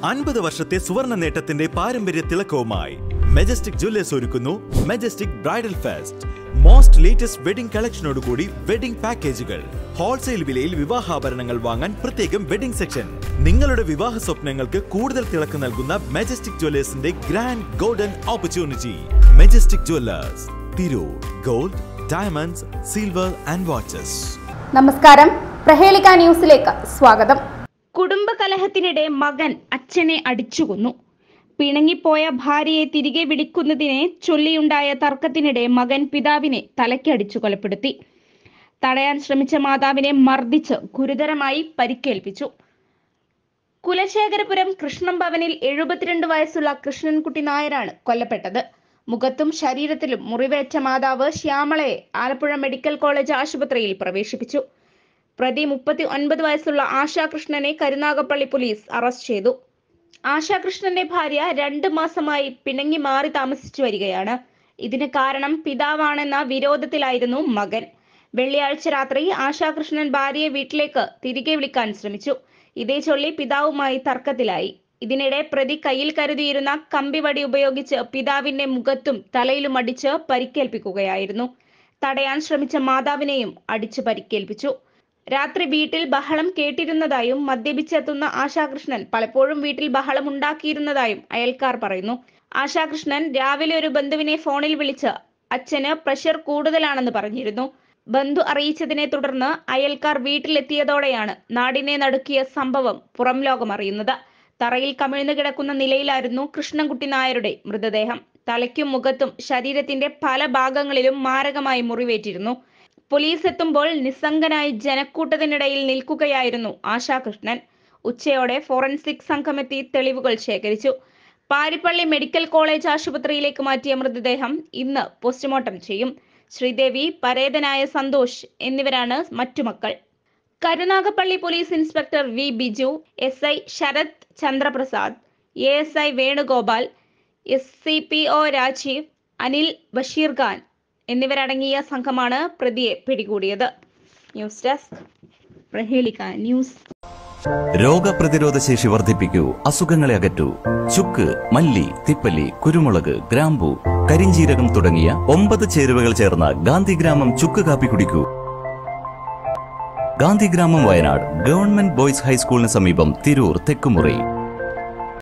അൻപത് വർഷത്തെ സുവർണ നേട്ടത്തിന്റെ പാരമ്പര്യ തിളക്കവുമായി മെജസ്റ്റിക് ജ്വല്ലേഴ്സ് ഒരുക്കുന്നു majestic bridal fest most latest wedding കളക്ഷനോടുകൂടി വെഡിംഗ് പാക്കേജുകൾ ഹോൾസെയിൽ വിലയിൽ വിവാഹാഭരണങ്ങൾ വാങ്ങാൻ പ്രത്യേകം വെഡിംഗ് സെക്ഷൻ നിങ്ങളുടെ വിവാഹ സ്വപ്നങ്ങൾക്ക് കൂടുതൽ തിളക്കം നൽകുന്ന മെജസ്റ്റിക് ജ്വല്ലേഴ്സിന്റെ grand golden opportunity majestic jewellers Tirur gold diamonds silver and watches നമസ്കാരം പ്രഹേളിക ന്യൂസിലേക്ക് സ്വാഗതം കുടുംബകലഹത്തിനിടെ മകൻ അച്ഛനെ അടിച്ചുകൊന്നു പിണങ്ങിപ്പോയ ഭാര്യയെ തിരികെ വിളിക്കുന്നതിനെ ചൊല്ലിയുണ്ടായ തർക്കത്തിനിടെ മകൻ പിതാവിനെ തലയ്ക്കടിച്ചു കൊലപ്പെടുത്തി തടയാൻ ശ്രമിച്ച മാതാവിനെ മർദ്ദിച്ച് ഗുരുതരമായി പരിക്കേൽപ്പിച്ചു കുലശേഖരപുരം കൃഷ്ണം ഭവനിൽ എഴുപത്തിരണ്ട് വയസ്സുള്ള കൃഷ്ണൻകുട്ടി നായരാണ് കൊല്ലപ്പെട്ടത് മുഖത്തും ശരീരത്തിലും മുറിവേറ്റ മാതാവ് ശ്യാമളയെ ആലപ്പുഴ മെഡിക്കൽ കോളേജ് ആശുപത്രിയിൽ പ്രവേശിപ്പിച്ചു പ്രതി മുപ്പത്തി ഒൻപത് വയസ്സുള്ള ആശാകൃഷ്ണനെ കരുനാഗപ്പള്ളി പോലീസ് അറസ്റ്റ് ചെയ്തു ആശാകൃഷ്ണന്റെ ഭാര്യ രണ്ട് മാസമായി പിണങ്ങി മാറി താമസിച്ചു വരികയാണ് ഇതിന് കാരണം പിതാവാണെന്ന വിരോധത്തിലായിരുന്നു മകൻ വെള്ളിയാഴ്ച രാത്രി ആശാകൃഷ്ണൻ ഭാര്യയെ വീട്ടിലേക്ക് തിരികെ വിളിക്കാൻ ശ്രമിച്ചു ഇതേ ചൊല്ലി പിതാവുമായി തർക്കത്തിലായി ഇതിനിടെ പ്രതി കയ്യിൽ കരുതിയിരുന്ന കമ്പിവടി ഉപയോഗിച്ച് പിതാവിന്റെ മുഖത്തും തലയിലും അടിച്ച് പരിക്കേൽപ്പിക്കുകയായിരുന്നു തടയാൻ ശ്രമിച്ച മാതാവിനെയും അടിച്ചു പരിക്കേൽപ്പിച്ചു രാത്രി വീട്ടിൽ ബഹളം കേട്ടിരുന്നതായും മദ്യപിച്ചെത്തുന്ന ആശാകൃഷ്ണൻ പലപ്പോഴും വീട്ടിൽ ബഹളം ഉണ്ടാക്കിയിരുന്നതായും അയൽക്കാർ പറയുന്നു ആശാകൃഷ്ണൻ രാവിലെ ഒരു ബന്ധുവിനെ ഫോണിൽ വിളിച്ച് അച്ഛന് പ്രഷർ കൂടുതലാണെന്ന് പറഞ്ഞിരുന്നു ബന്ധു അറിയിച്ചതിനെ തുടർന്ന് അയൽക്കാർ വീട്ടിലെത്തിയതോടെയാണ് നാടിനെ നടുക്കിയ സംഭവം പുറം ലോകം അറിയുന്നത് തറയിൽ കമിഴ്ന്നു കിടക്കുന്ന നിലയിലായിരുന്നു കൃഷ്ണൻകുട്ടി നായരുടെ മൃതദേഹം തലയ്ക്കും മുഖത്തും ശരീരത്തിന്റെ പല ഭാഗങ്ങളിലും മാരകമായി മുറിവേറ്റിരുന്നു പോലീസ് എത്തുമ്പോൾ നിസ്സംഗനായി ജനക്കൂട്ടത്തിനിടയിൽ നിൽക്കുകയായിരുന്നു ആശാകൃഷ്ണൻ ഉച്ചയോടെ ഫോറൻസിക് സംഘമെത്തി തെളിവുകൾ ശേഖരിച്ചു പാരിപ്പള്ളി മെഡിക്കൽ കോളേജ് ആശുപത്രിയിലേക്ക് മാറ്റിയ മൃതദേഹം ഇന്ന് പോസ്റ്റ്മോർട്ടം ചെയ്യും ശ്രീദേവി പരേതനായ സന്തോഷ് എന്നിവരാണ് മറ്റു മക്കൾ Karunagappally police inspector V Biju S I Sarath Chandraprasad A S I Venugopal S C P O Rajeev Anil Basheer Khan എന്നിവരടങ്ങിയ സംഘമാണ് പ്രതിയെ പിടികൂടിയത് ന്യൂസ് ഡെസ്ക് പ്രഹേളിക ന്യൂസ് രോഗപ്രതിരോധ ശേഷി വർദ്ധിപ്പിക്കൂ അസുഖങ്ങളെ അകറ്റൂ ചുക്ക് മല്ലി തിപ്പല്ലി കുരുമുളക് ഗ്രാമ്പു കരിഞ്ചീരകം തുടങ്ങിയ ഒമ്പത് ചേരുവകൾ ചേർന്ന ഗാന്ധിഗ്രാമം ചുക്ക് കാപ്പി കുടിക്കൂ ഗാന്ധിഗ്രാമം വയനാട് ഗവൺമെന്റ് ബോയ്സ് ഹൈസ്കൂളിന് സമീപം തിരൂർ തെക്കുമുറി